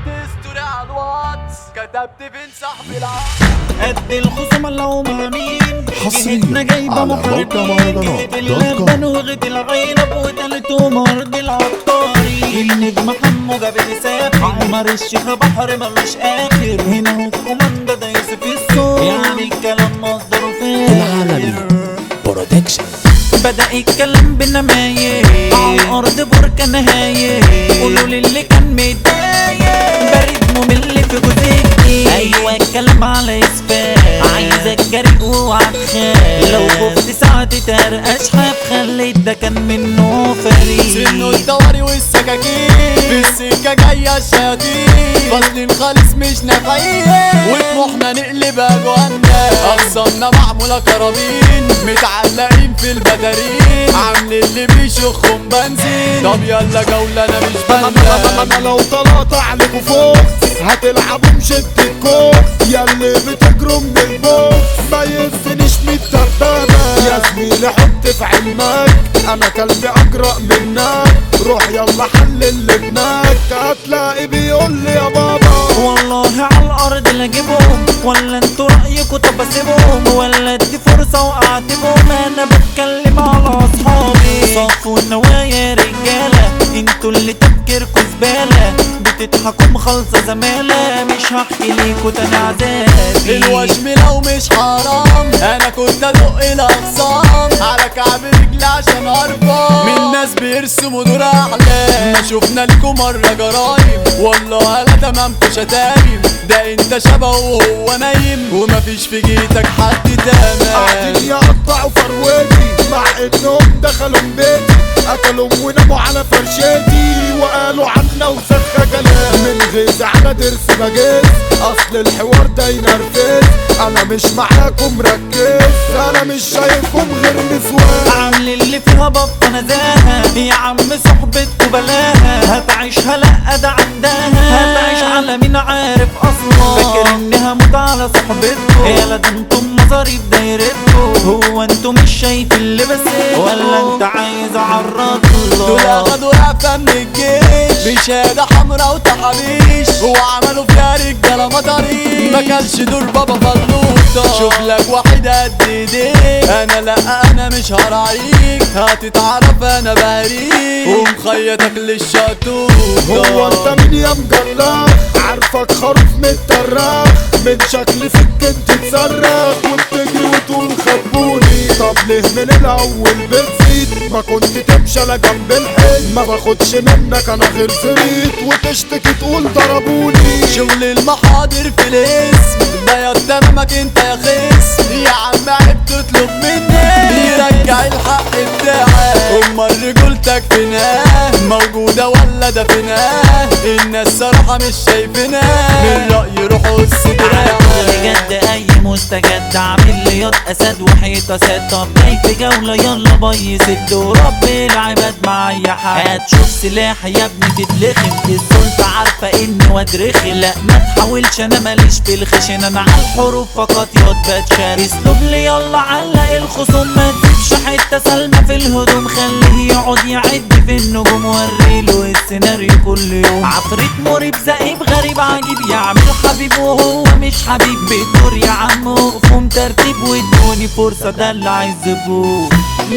ستوري على الواتس كتبت فين صاحبي العقل قد الخصوم لو مين حصرياً جهتنا جايبة على موقع محاربين مهرجانات جهة دوت كوم. اللبن وغت العنب وتالته مرض العطاري النجم حمو جاب رسالة عمر الشيخ بحر ملوش آخر هنا هو الكوماندا ده يوسف الصوت يعني الكلام مصدره العالمي فين برودكشن بدأ الكلام بالنماية على الأرض بركة نهاية قولوا للي كان متضايق بريد ممل في جزئي أيوة الكلام على إسفاف عايزك جريء وعخاف لو خفت ساعة ترقش حاف خليت ده كان منه فريق سنه الدوري والسكاكين في السكة جاية الشياطين فاضلين خالص مش نافعين وطموحنا نقلب أجوانا أقسامنا معمولة كرابين متعلقين في البدارين عاملين اللي بيشخهم بنزين طب يلا جولة أنا مش بنزين انا لو طلعت عليكوا فوق هتلعبوا بشدة كوك ياللي بتجروا من البوكس ما يفنيش من الترتانة يا زميلي حط في علمك انا كلبي اجرأ منك روح يلا حلل ابنك هتلاقي بيقول لي يا بابا والله على الارض لا اجيبهم ولا انتوا رايكوا طب اسيبهم ولا ادي فرصه واعاتبهم انا بتكلم على اصحابي صفوا النوايا يا رجاله انتوا اللي تفكيركوا زباله بتضحكوا مخلصه زماله مش هحكي ليكوا تاني عذابي الوشم لو مش حرام انا كنت ادق الاقسام على كعب رجلي عشان ارفع من ناس بيرسموا دور احلام ما شفنا لكم مره جرايم والله لا تمامكوا شتايم ده انت شبه وهو نايم ومفيش في جيتك حد قاعدين تمام يقطعوا فروتي مع انهم دخلوا بيتي قتلوا وناموا على فرشتي وقالوا عنا وسخة كلام من غيظ على درس بجيز اصل الحوار ده ينرفز انا مش معاكم ركز انا مش شايفكم غير نسوان عامل اللي فيها بطة نزاهة يا عم صحبتكوا بلاها هتعيشها لا ده عندها هتعيش على مين عارف اصلا فاكر اني هموت على صحبتكوا يا لا ده انتم مصاريف دايرتكوا هو انتوا مش شايف اللي بس ولا انت عايز اعرض دول الله اخدوا رأفة من الجيش بشهادة حمرا وتحابيش وعملوا فيها رجالة مطاريش ما كانش دور بابا فلوطة شوف لك واحد قد ايديك انا لا انا مش هراعيك هتتعرف انا بهريك ومخيطك للشطوطة هو انت مين يا مجرح عارفك خروف متطرخ من شكل فيك انت تصرخ وبتجري وتقول خبوني طب ليه من الاول بتزيد ما كنت تمشي على جنب الحيط ما باخدش منك انا غير زريت وتشتكي تقول ضربوني شغل المحاضر في الاسم ده يا قدامك انت يا خس يا عم عيب تطلب مني يرجع الحق بتاعك امال رجولتك فيناه موجودة ولا دفناه الناس صراحة مش شايفيناه من رأيي روحوا السدرة بجد اي مستجد عامل لي ياض اسد وحيطه سد طب جاي في جوله يلا باي سد ورب العباد معايا حق هتشوف سلاح يا ابني تتلخم السلطه عارفه اني واد رخي لا ما تحاولش انا ماليش في الخشن انا على الحروف فقط ياض بتشار اسلوب لي يلا علق الخصوم ما تسيبش حته سلمى في الهدوم خليه يقعد يعد في النجوم وريله السيناريو كل يوم عفريت مريب زئيب غريب عجيب يعمل حبيب وهو مش حبيب بيدور يا عم وقفهم ترتيب وادوني فرصة ده اللي عايز زبون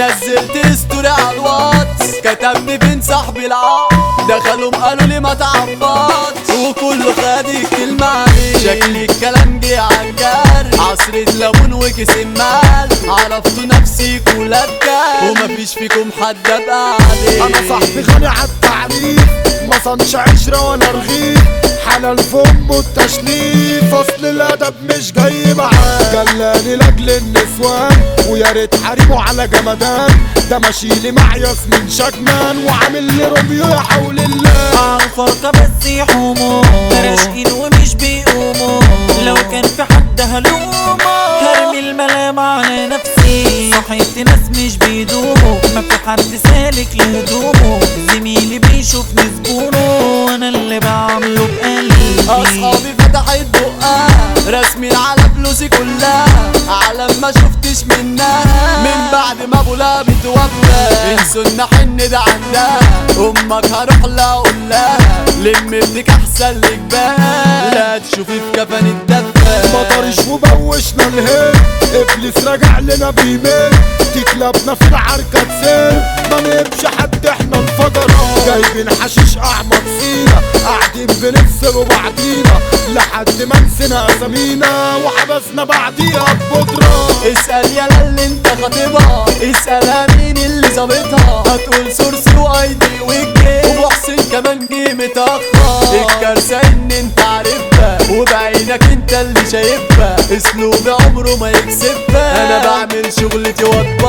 نزلت ستوري على الواتس كتبت فين صاحبي العقل دخلوا قالوا لي ما تعبطش وكله خد الكلمة عليه شكلي الكلام جه عالجرح عصرة ليمون وكيس المال عرفتوا نفسي كولادة ومفيش فيكم حد ابقى عليه انا صاحبي غني عالتعريف ما صنش عشرة ولا رغيف حلال فم التشليف اصل الادب مش جاي معاه جلاني لاجل النسوان ويا ريت حريمه على جمدان ده ماشيلي مع ياسمين شكمان وعامل لي روميو يا حول الله عالفرقة بس يحوموا راشقين ومش بيقوموا لو كان في حد هلومه هرمي الملام على نفسي صحيت ناس مش بيدوموا ما في حد سالك لهدومه زميلي بيشوفني زبونه وانا اللي بعمله بقلبي اصحابي فتحت بقها رسمين على فلوسي كلها عالم ما شفتش منها من بعد ما ابو لهب اتوفى انسوا حسن حن ده عندها امك هروح لها اقول لها لم ابنك احسن لك بقى لا تشوفي في كفن الدفة مطرش وبوشنا الهيل ابليس راجع لنا بيميل تكلبنا في العركة تسيل ما نبش حد احنا انفجر جايبين حشيش احمر سينا قاعدين بنفصل بعضينا لحد ما نسينا اسامينا وحبسنا بعديها ببودرة اسأل يا اللي انت خاطبها اسألها مين اللي ظابطها هتقول سورسي وايدي والجيم وحسين كمان جه متأخر الكارثة ان انت عارفها وبعينك انت اللي شايفها اسلوبي عمره ما يكسبها انا بعمل شغلتي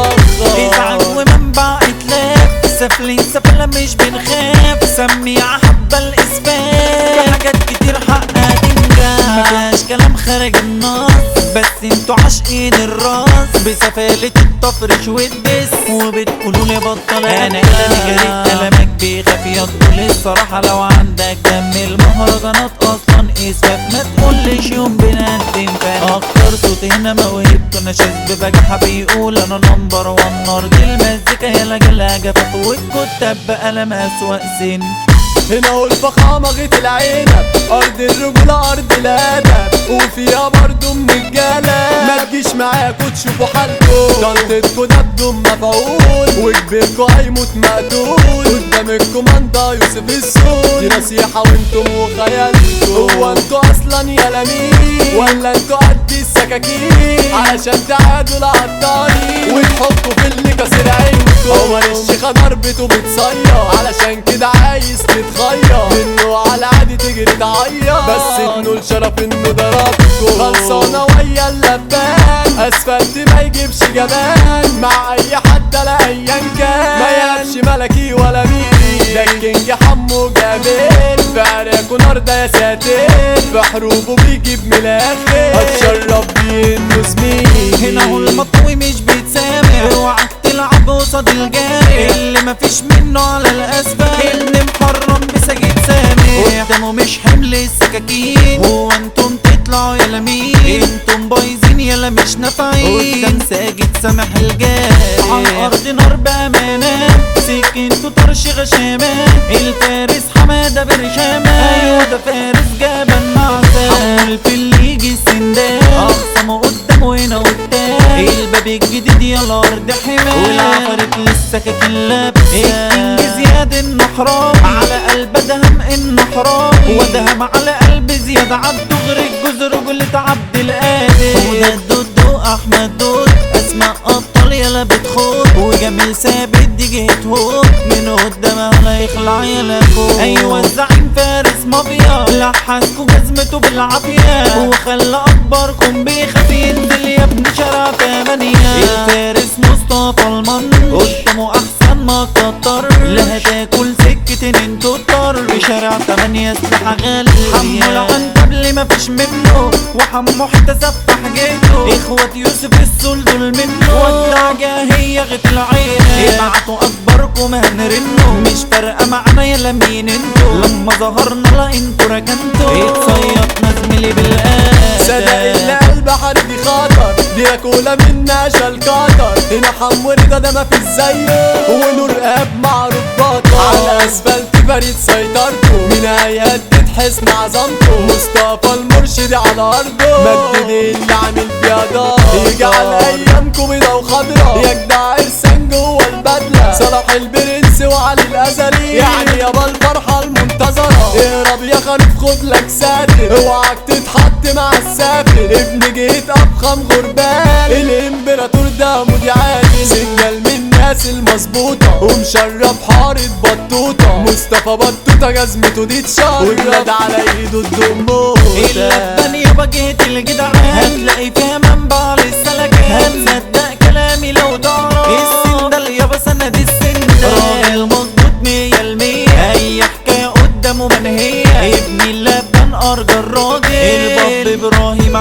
ازعج واتبخر ومنبع اتلاف سافلين سفلة مش بنخاف سمي حبة الاسفاف في حاجات كتير حقها تنجح مفيهاش كلام خارج النص بس انتوا عاشقين الراس بسفالة الطفرش والدس وبتقولوا لي بطل انا كلامي جريء كلامك بيخاف يطول الصراحة لو عندك دم المهرجانات اصلا اسفاف ما تقولش يوم بنقدم فن اكتر صوت هنا موهبته انا شاذ ببجحة بيقول انا نمبر وان نار دي المزيكا هي لجلها جفاف والكتاب بقلم اسوأ سن هنا هو الفخامة غيت العنب أرض الرجولة أرض الأدب وفيها برضو من الجالة ما تجيش معاكوا تشوفوا حالكوا ضلتكوا ده بدون مفعول وكبيركوا هيموت مقتول قدام الكوماندا يوسف السود دي نصيحة وانتم وخيالكوا هو انتوا أصلا يا لمين ولا انتوا قد السكاكين علشان تعادوا العطارين وتحطوا في اللي كسر عينكوا هو الشيخة ضربته بتصير علشان كده عايز تتغير منه على عادي تجري تعيط بس انه الشرف انه ضربكوا خلصانة ويا اللبان اسفلت ما يجيبش جبان مع اي حد لا ايا كان ما يهبش ملكي ولا ميري ده الكينج حمو جميل في عراكو نار ده يا ساتر في حروبه بيجيب من الاخر هتشرف بيه انه زميلي هنا هو المطوي مش بيتسامح اوعك تلعب قصاد الجاري اللي مفيش منه على الاسفل اللي محرم بسجيد سامح قدامه مش حمل السكاكين هو انتم تطلعوا يلا مين انتم بايظين يلا مش نافعين قدام ساجد سامح الجاري على الارض نار بامانه سكنتو طرش غشامه الفارس حماده برشامه ايوه ده فارس جبل معسل حمول في اللي يجي السندان اقسمه قدامه هنا قدام الباب الجديد يا الارض حماه والعفرت للسكاكين لابسه الكينج زياد النحرام على قلب دهم النحرام ودهم على قلب زياد عبده غير الجزر رجل عبد القادر وده الدودو احمد دود اسماء ابطال يلا بتخوض وجميل ثابت دي جهة هوب من قدامها لا يخلع يلا فوق ايوه الزعيم فارس مافيا لحسكوا جزمته بالعافية وخلى اكبركم بيخاف ينزل يا ابن شارع تمانية الفارس مصطفى المن قدامه احسن ما كتر لا هتاكل سكتين انتو طر شارع تمانية سلاحة غالية حمو العن قبل ما فيش منه وحمو احتسب في حاجته اخوات يوسف السول دول منه ودع جاهية غت العين ابعتوا اكبركم هنرنه مش فارقة معانا يلا مين انتو لما ظهرنا لا انتو ركنتوا اتصيطنا زميلي بالقادر صدق اللي قلب حربي خطر دي كولا منا شال قطر هنا حمو رضا ده ما فيش زيه ونور اب معروف بطل على اسفلت بريد سيطرته من هيهدد حسن عظمته مصطفى المرشد على ارضه مجد اللي عامل فيها دار يجعل ايامكم بيضا وخضرا يجدع ارسان جوه البدله صلاح البرنس وعلي الازلي يعني يابا الفرحه المنتظره اهرب يا خريف خد لك ساتر اوعك تتحط مع السافر ابن جيت افخم غربان الامبراطور ده مودي عادل سجل من الناس المظبوطه ومشرب حارة بطوطه مصطفى بطوطه جزمته دي اتشهر والرد على ايده الدموطه اللبن يابا جهة الجدعان هتلاقي فيها منبع للسلكان هتصدق كلامي لو تعرف السندال يابا سند السندال راجل مظبوط مية المية أي حكاية قدامه منهية ابن اللبن أرجى الراجل الباب إبراهيم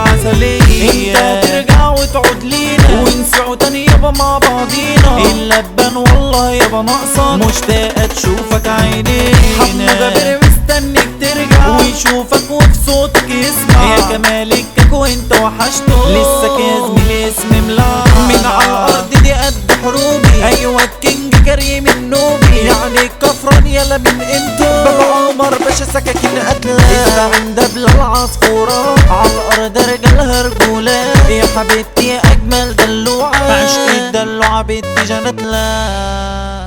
عسلية انت ترجع وتعود لينا ونسعوا تاني يابا مع بعضينا اللبن والله يابا ناقصة مشتاقة تشوفك عينينا حمو جابر مستنيك ترجع ويشوفك وفي صوتك يسمع يا جمالك وانت وحشته لسه يا زميلي اسم ملعب من على الارض دي قد حروبي ايوه الكينج كريم رجالة من انتو بابا عمر باشا سكاكين قتلة اسمع دبلة العصفورة على الارض رجالها رجولة يا حبيبتي يا اجمل دلوعة عشق الدلوعة بنتي جنتلا